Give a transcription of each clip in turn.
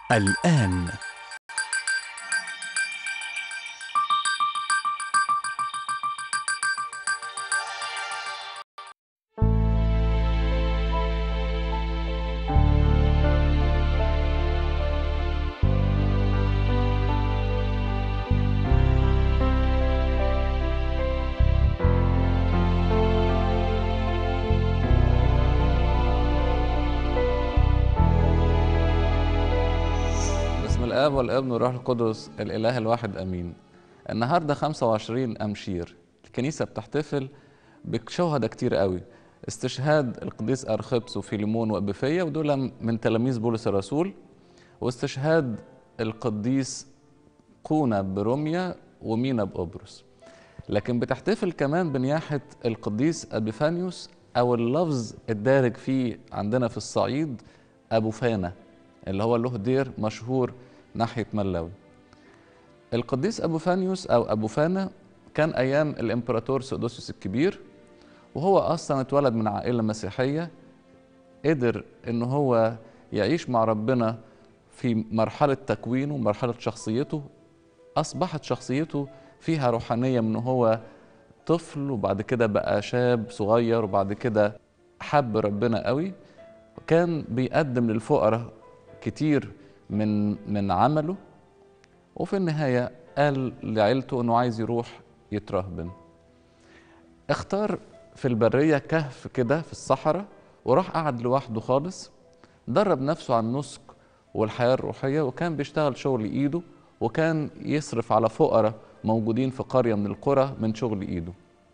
الآن بسم الاب والابن والروح القدس الاله الواحد امين النهارده 25 امشير الكنيسه بتحتفل بشهداء كتير قوي استشهاد القديس ارخبس وفيليمون وابيفيه ودول من تلاميذ بولس الرسول واستشهاد القديس قونا بروميا ومينا بقبرص لكن بتحتفل كمان بنياحه القديس ابيفانيوس او اللفظ الدارج فيه عندنا في الصعيد ابو فانا اللي هو له دير مشهور ناحية ملاوي القديس أبو فانيوس أو أبو فانا كان أيام الإمبراطور سودوسيوس الكبير وهو أصلا اتولد من عائلة مسيحية قدر إن هو يعيش مع ربنا في مرحلة تكوينه مرحلة شخصيته أصبحت شخصيته فيها روحانية من هو طفل وبعد كده بقى شاب صغير وبعد كده حب ربنا قوي كان بيقدم للفقراء كتير من من عمله وفي النهاية قال لعيلته انه عايز يروح يترهبن اختار في البرية كهف كده في الصحراء وراح قعد لوحده خالص درب نفسه على النسك والحياة الروحية وكان بيشتغل شغل ايده وكان يصرف على فقراء موجودين في قرية من القرى من شغل ايده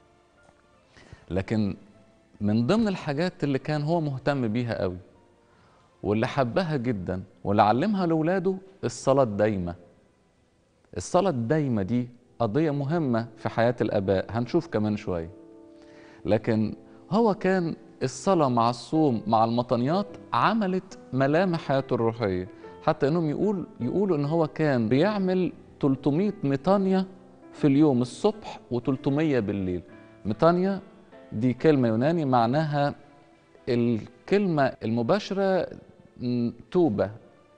لكن من ضمن الحاجات اللي كان هو مهتم بيها قوي واللي حبها جدا واللي علمها لاولاده الصلاه الدايمه الصلاه الدايمه دي قضيه مهمه في حياه الاباء هنشوف كمان شويه لكن هو كان الصلاه مع الصوم مع المطنيات عملت ملامح حياته الروحيه حتى انهم يقول يقولوا ان هو كان بيعمل 300 ميطانية في اليوم الصبح و300 بالليل ميطانية دي كلمة يوناني معناها الكلمة المباشرة م، توبة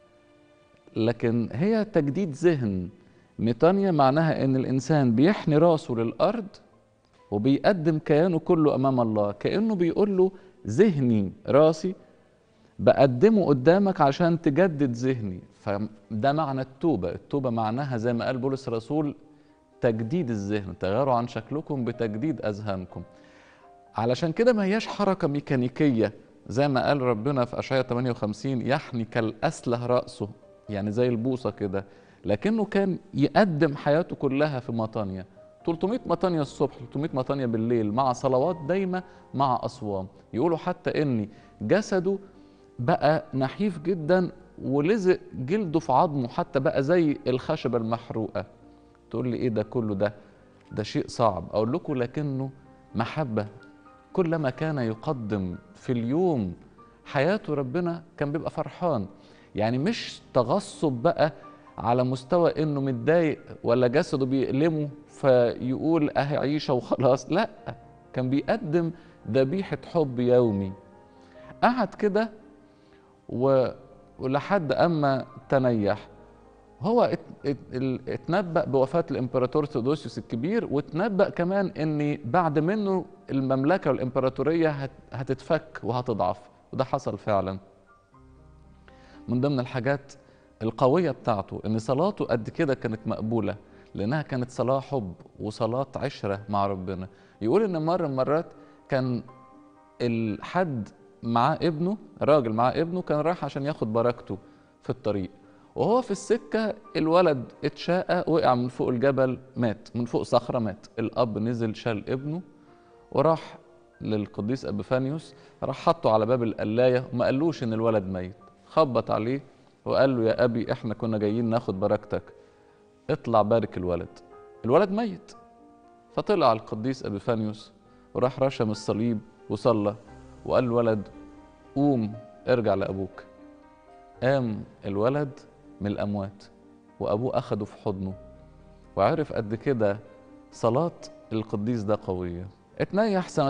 لكن هي تجديد ذهن ميطانيا معناها ان الانسان بيحني راسه للارض وبيقدم كيانه كله امام الله كانه بيقول له ذهني راسي بقدمه قدامك عشان تجدد ذهني فده معنى التوبة التوبة معناها زي ما قال بولس الرسول تجديد الذهن تغيروا عن شكلكم بتجديد أذهانكم علشان كده ما هياش حركة ميكانيكية زي ما قال ربنا في أشعياء 58 يحني كالأسله رأسه يعني زي البوصة كده لكنه كان يقدم حياته كلها في مطانية 300 مطانية الصبح 300 مطانية بالليل مع صلوات دايمة مع أصوام يقولوا حتى إن جسده بقى نحيف جدا ولزق جلده في عظمه حتى بقى زي الخشبة المحروقة تقول لي ايه ده كله ده ده شيء صعب اقول لكم لكنه محبة كلما كان يقدم في اليوم حياته ربنا كان بيبقى فرحان يعني مش تغصب بقى على مستوى انه متضايق ولا جسده بيألمه فيقول اهي عيشة وخلاص لا كان بيقدم ذبيحة حب يومي قعد كده و... ولحد اما تنيح هو ات... ات... ال- اتنبأ بوفاة الامبراطور ثيودوسيوس الكبير واتنبأ كمان ان بعد منه المملكة والامبراطورية هت... هتتفك وهتضعف وده حصل فعلا من ضمن الحاجات القوية بتاعته ان صلاته قد كده كانت مقبولة لانها كانت صلاة حب وصلاة عشرة مع ربنا يقول ان مرة من المرات كان الحد معاه ابنه راجل معاه ابنه كان رايح عشان ياخد بركته في الطريق وهو في السكة الولد اتشاقى وقع من فوق الجبل مات من فوق صخرة مات الأب نزل شال ابنه وراح للقديس أبيفانيوس راح حطه على باب القلاية وما قالوش إن الولد ميت خبط عليه وقال له يا أبي إحنا كنا جايين ناخد بركتك اطلع بارك الولد الولد ميت فطلع القديس أبيفانيوس وراح رشم الصليب وصلى وقال الولد قوم ارجع لأبوك قام الولد من الأموات وأبوه أخده في حضنه وعرف قد كده صلاة القديس ده قوية اتنيح سنة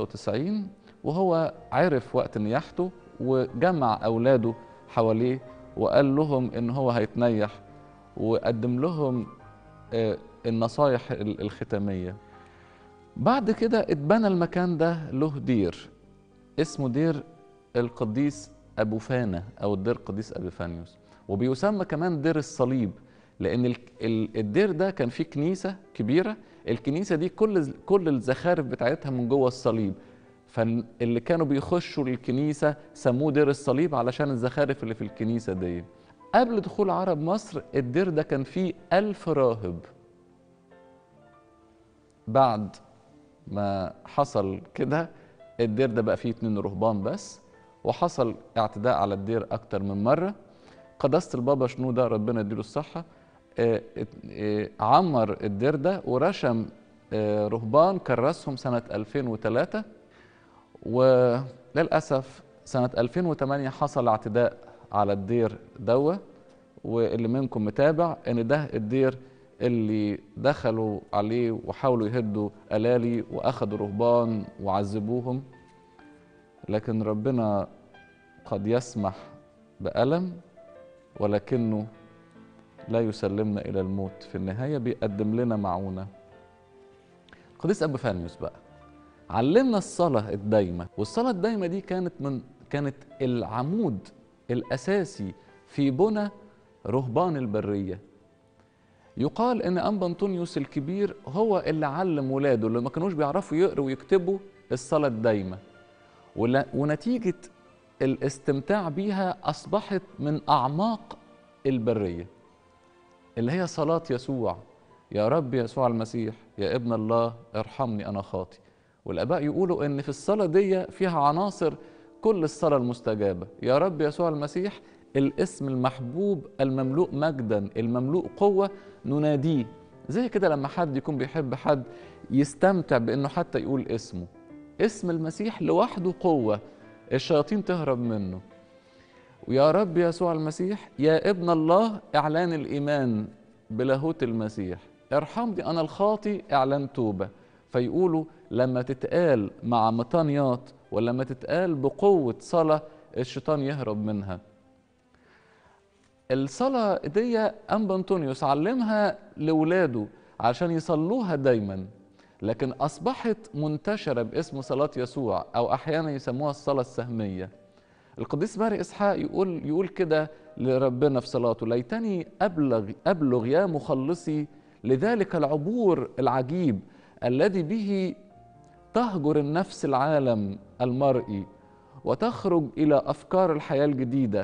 395 وهو عرف وقت نياحته وجمع أولاده حواليه وقال لهم ان هو هيتنيح وقدم لهم آه، النصايح ال- الختاميه بعد كده اتبنى المكان ده له دير اسمه دير القديس ابو فانا او الدير القديس ابيفانيوس وبيسمى كمان دير الصليب لان ال- ال- الدير ده كان فيه كنيسه كبيره الكنيسه دي كل كل الزخارف بتاعتها من جوه الصليب فاللي كانوا بيخشوا الكنيسه سموه دير الصليب علشان الزخارف اللي في الكنيسه دي قبل دخول عرب مصر الدير ده كان فيه ألف راهب بعد ما حصل كده الدير ده بقى فيه اتنين رهبان بس وحصل اعتداء على الدير أكتر من مرة قداسة البابا شنودة ربنا يديله الصحة آه، ات- آه، عمر الدير ده ورشم آه، رهبان كرسهم سنة 2003 وللأسف سنة 2008 حصل اعتداء على الدير دوا واللي منكم متابع ان ده الدير اللي دخلوا عليه وحاولوا يهدوا ألالي وأخذوا رهبان وعذبوهم لكن ربنا قد يسمح بألم ولكنه لا يسلمنا إلى الموت في النهاية بيقدم لنا معونة قديس أبو فانيوس بقى علمنا الصلاة الدايمة والصلاة الدايمة دي كانت من كانت العمود الأساسي في بنى رهبان البرية يقال ان انبا انطونيوس الكبير هو اللي علم ولاده اللي ما كانوش بيعرفوا يقروا ويكتبوا الصلاة الدايمة ولا- ونتيجة الاستمتاع بيها أصبحت من أعماق البرية اللي هي صلاة يسوع يا رب يسوع المسيح يا ابن الله ارحمني أنا خاطي والآباء يقولوا إن في الصلاة دي فيها عناصر كل الصلاة المستجابة يا رب يسوع المسيح الاسم المحبوب المملوء مجدا المملوء قوة نناديه زي كده لما حد يكون بيحب حد يستمتع بأنه حتى يقول اسمه اسم المسيح لوحده قوة الشياطين تهرب منه ويا رب يسوع المسيح يا ابن الله إعلان الإيمان بلاهوت المسيح ارحمني أنا الخاطي إعلان توبة فيقولوا لما تتقال مع مطانيات ولما تتقال بقوة صلاة الشيطان يهرب منها الصلاة دي أنبا أنطونيوس علمها لولاده عشان يصلوها دايما لكن أصبحت منتشرة باسم صلاة يسوع أو أحيانا يسموها الصلاة السهمية القديس ماري إسحاق يقول يقول كده لربنا في صلاته ليتني أبلغ أبلغ يا مخلصي لذلك العبور العجيب الذي به تهجر النفس العالم المرئي وتخرج إلى أفكار الحياة الجديدة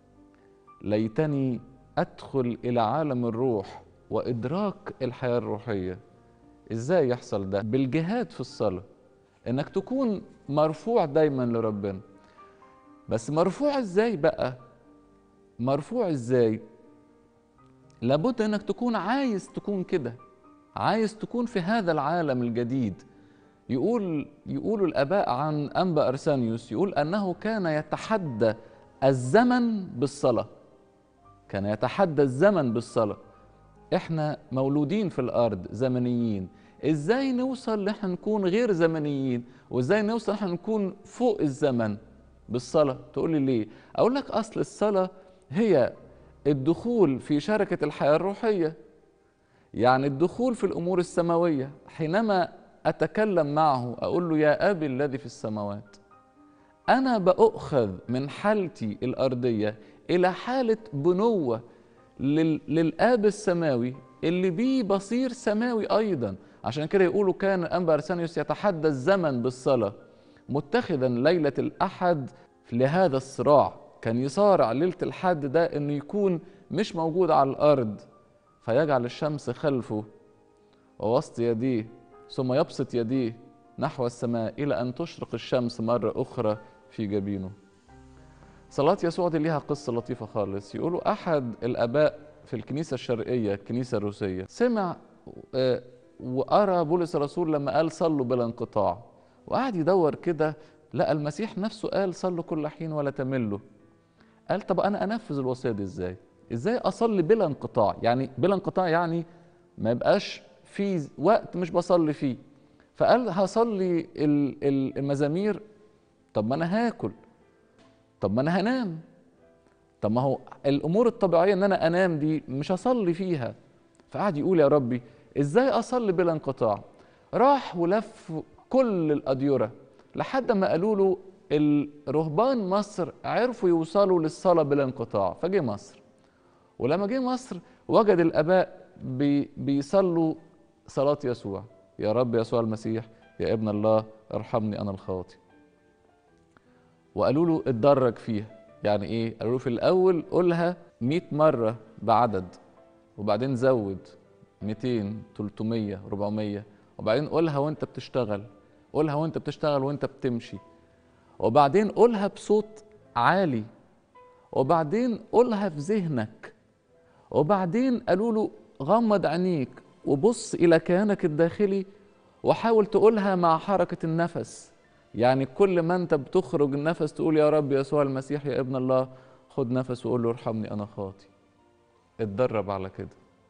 ليتني أدخل إلى عالم الروح وإدراك الحياة الروحية إزاي يحصل ده؟ بالجهاد في الصلاة إنك تكون مرفوع دايما لربنا بس مرفوع إزاي بقى؟ مرفوع إزاي؟ لابد إنك تكون عايز تكون كده عايز تكون في هذا العالم الجديد يقول يقول الآباء عن أنبا أرسانيوس يقول أنه كان يتحدى الزمن بالصلاة كان يتحدى الزمن بالصلاة احنا مولودين في الارض زمنيين ازاي نوصل احنا نكون غير زمنيين وازاي نوصل احنا نكون فوق الزمن بالصلاة تقول لي ليه اقول لك اصل الصلاة هي الدخول في شركة الحياة الروحية يعني الدخول في الامور السماوية حينما اتكلم معه اقول له يا ابي الذي في السماوات انا باخذ من حالتي الارضيه الى حاله بنوه لل... للاب السماوي اللي بيه بصير سماوي ايضا عشان كده يقولوا كان انبا ارسانيوس يتحدى الزمن بالصلاه متخذا ليله الاحد لهذا الصراع كان يصارع ليله الحد ده انه يكون مش موجود على الارض فيجعل الشمس خلفه ووسط يديه ثم يبسط يديه نحو السماء إلى أن تشرق الشمس مرة أخرى في جبينه صلاة يسوع دي ليها قصة لطيفة خالص يقولوا أحد الآباء في الكنيسة الشرقية الكنيسة الروسية سمع آه، وقرأ بولس الرسول لما قال صلوا بلا انقطاع وقعد يدور كده لقى المسيح نفسه قال صلوا كل حين ولا تملوا قال طب أنا أنفذ الوصية دي إزاي؟ إزاي أصلي بلا انقطاع؟ يعني بلا انقطاع يعني ما يبقاش في وقت مش بصلي فيه فقال هصلي ال- ال- المزامير طب ما انا هاكل طب ما انا هنام طب ما هو الامور الطبيعيه ان انا انام دي مش هصلي فيها فقعد يقول يا ربي ازاي اصلي بلا انقطاع راح ولف كل الاديره لحد ما قالوا له الرهبان مصر عرفوا يوصلوا للصلاه بلا انقطاع فجه مصر ولما جه مصر وجد الاباء بي بيصلوا صلاه يسوع يا رب يسوع المسيح يا ابن الله ارحمني انا الخاطي وقالوا له اتدرج فيها يعني ايه قالوا له في الاول قولها 100 مره بعدد وبعدين زود 200 300 400 وبعدين قولها وانت بتشتغل قولها وانت بتشتغل وانت بتمشي وبعدين قولها بصوت عالي وبعدين قولها في ذهنك وبعدين قالوا له غمض عينيك وبص الى كيانك الداخلي وحاول تقولها مع حركه النفس يعني كل ما انت بتخرج النفس تقول يا رب يسوع المسيح يا ابن الله خد نفس وقول له ارحمني انا خاطي اتدرب على كده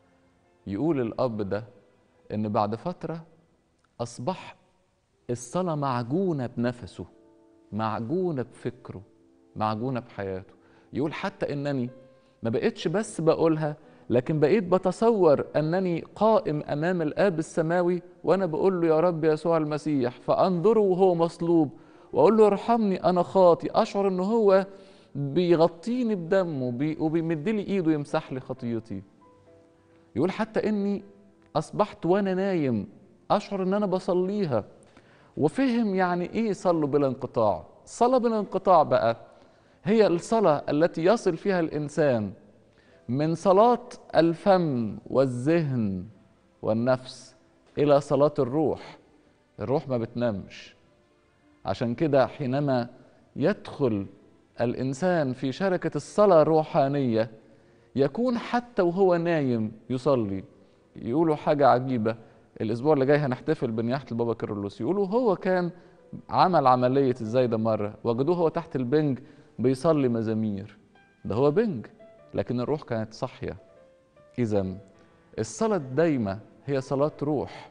يقول الاب ده ان بعد فتره اصبح الصلاه معجونه بنفسه معجونه بفكره معجونه بحياته يقول حتى انني ما بقتش بس بقولها لكن بقيت بتصور انني قائم امام الاب السماوي وانا بقول له يا رب يسوع المسيح فانظره وهو مصلوب واقول له ارحمني انا خاطي اشعر ان هو بيغطيني بدمه بي وبيمد لي ايده يمسح لي خطيتي يقول حتى اني اصبحت وانا نايم اشعر ان انا بصليها وفهم يعني ايه صلوا بلا انقطاع صلاه بلا انقطاع بقى هي الصلاه التي يصل فيها الانسان من صلاه الفم والذهن والنفس الى صلاه الروح الروح ما بتنامش عشان كده حينما يدخل الانسان في شركه الصلاه الروحانيه يكون حتى وهو نايم يصلي يقولوا حاجه عجيبه الاسبوع اللي جاي هنحتفل بنياحه البابا كيرلس يقولوا هو كان عمل عمليه ازاي ده مره وجدوه هو تحت البنج بيصلي مزامير ده هو بنج لكن الروح كانت صاحيه اذا الصلاه الدايمه هي صلاه روح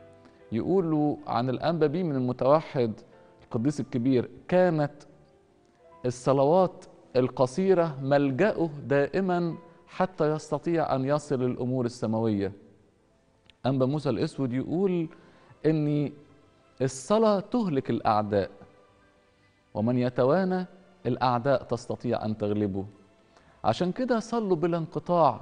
يقولوا عن الانبا بي من المتوحد القديس الكبير كانت الصلوات القصيره ملجاه دائما حتى يستطيع ان يصل الامور السماويه انبا موسى الاسود يقول ان الصلاه تهلك الاعداء ومن يتوانى الاعداء تستطيع ان تغلبه عشان كده صلوا بلا انقطاع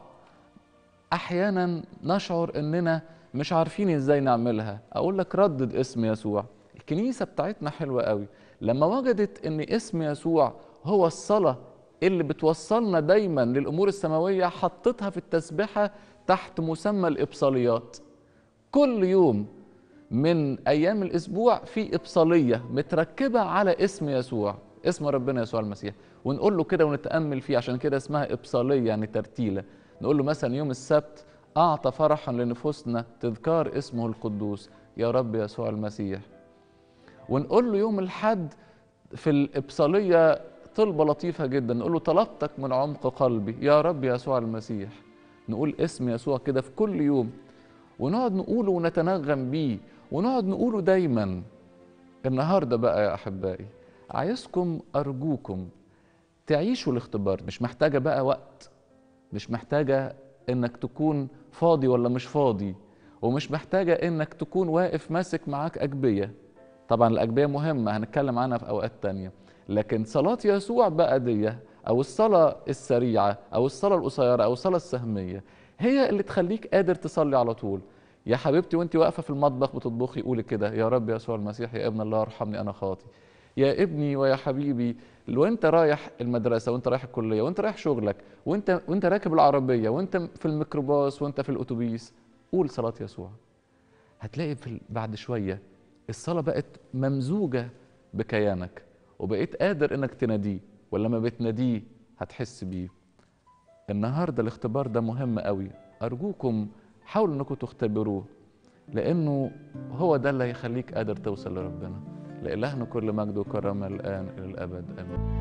احيانا نشعر اننا مش عارفين ازاي نعملها اقول لك ردد اسم يسوع الكنيسه بتاعتنا حلوه قوي لما وجدت ان اسم يسوع هو الصلاه اللي بتوصلنا دايما للامور السماويه حطتها في التسبحه تحت مسمى الابصاليات كل يوم من ايام الاسبوع في ابصاليه متركبه على اسم يسوع اسم ربنا يسوع المسيح ونقول له كده ونتامل فيه عشان كده اسمها ابصاليه يعني ترتيله نقول له مثلا يوم السبت اعطى فرحا لنفوسنا تذكار اسمه القدوس يا رب يسوع المسيح ونقول له يوم الحد في الابصاليه طلبه لطيفه جدا نقول له طلبتك من عمق قلبي يا رب يسوع المسيح نقول اسم يسوع كده في كل يوم ونقعد نقوله ونتنغم بيه ونقعد نقوله دايما النهارده بقى يا احبائي عايزكم ارجوكم تعيشوا الاختبار مش محتاجه بقى وقت مش محتاجه انك تكون فاضي ولا مش فاضي ومش محتاجه انك تكون واقف ماسك معاك اجبيه طبعا الاجبيه مهمه هنتكلم عنها في اوقات تانية لكن صلاه يسوع بقى دي او الصلاه السريعه او الصلاه القصيره او الصلاه السهميه هي اللي تخليك قادر تصلي على طول يا حبيبتي وانت واقفه في المطبخ بتطبخي قولي كده يا رب يسوع المسيح يا ابن الله ارحمني انا خاطي يا ابني ويا حبيبي وانت رايح المدرسه وانت رايح الكليه وانت رايح شغلك وانت وانت راكب العربيه وانت في الميكروباص وانت في الاتوبيس قول صلاه يسوع هتلاقي في بعد شويه الصلاه بقت ممزوجه بكيانك وبقيت قادر انك تناديه ولما بتناديه هتحس بيه النهارده الاختبار ده مهم قوي ارجوكم حاولوا انكم تختبروه لانه هو ده اللي هيخليك قادر توصل لربنا لإلهنا كل مجد وكرامه الان الى الابد امين